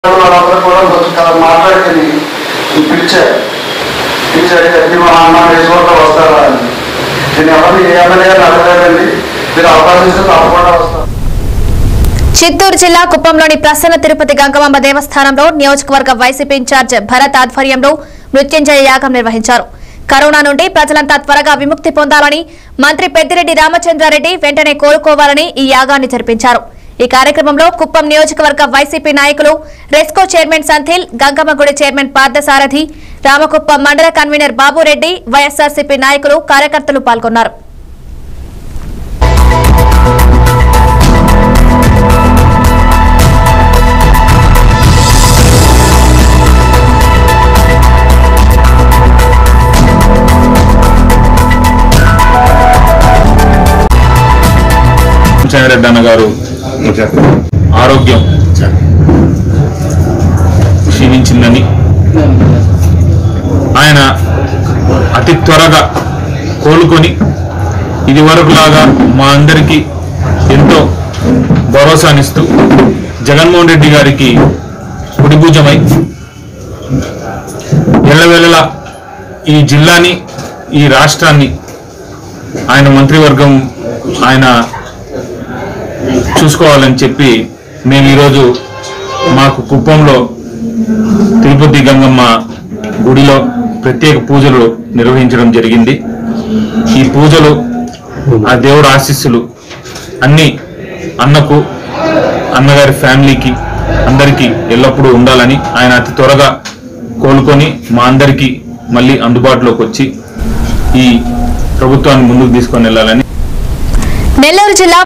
వాళ్ళందరూ కూడా కొంచెం కదా మాట్లాడుకుని పిలిచారు పిలిచారు ఎన్ని మా అన్న వేసుకోవడం వస్తారా అని నేను ఎవరిని ఏ ఎమ్మెల్యే అడగలేదండి మీరు అవకాశం ఇస్తే తప్పకుండా వస్తాను చిత్తూరు జిల్లా కుప్పంలోని ప్రసన్న తిరుపతి గంగమాంబ దేవస్థానంలో నియోజకవర్గ వైసీపీ ఇన్ఛార్జ్ భరత్ ఆధ్వర్యంలో మృత్యుంజయ యాగం నిర్వహించారు కరోనా నుండి ప్రజలంతా త్వరగా విముక్తి పొందాలని మంత్రి పెద్దిరెడ్డి రామచంద్రారెడ్డి వెంటనే కోరుకోవాలని ఈ యాగాన్ని జరిపించారు ఈ కార్యక్రమంలో కుప్పం నియోజకవర్గ వైసీపీ నాయకులు RESCO chairman Santhil Gangammagudi chairman Parthasarathy Ramakuppam మండల కన్వీనర్ బాబురెడ్డి వైఎస్ఆర్సీపీ నాయకులు కార్యకర్తలు పాల్గొన్నారు చంద్రెడ్డి అన్న గారు ఆరోగ్యం క్షీణించిందని ఆయన అతి త్వరగా కోలుకొని ఇది వరకులాగా మా అందరికీ ఎంతో భరోసానిస్తూ జగన్మోహన్ రెడ్డి గారికి కుడిభుజమై ఎల్లవెల్లలా ఈ జిల్లాని ఈ రాష్ట్రాన్ని ఆయన మంత్రివర్గం ఆయన చూసుకోవాలని చెప్పి మేము ఈరోజు మాకు కుప్పంలో తిరుపతి గంగమ్మ గుడిలో ప్రత్యేక పూజలు నిర్వహించడం జరిగింది ఈ పూజలు ఆ దేవుడు ఆశీస్సులు అన్ని అన్నకు అన్నగారి ఫ్యామిలీకి అందరికీ ఎల్లప్పుడూ ఉండాలని ఆయన అతి త్వరగా కోలుకొని మా అందరికీ మళ్ళీ అందుబాటులోకి వచ్చి ఈ ప్రభుత్వాన్ని ముందుకు తీసుకొని వెళ్ళాలని నెల్లూరు జిల్లా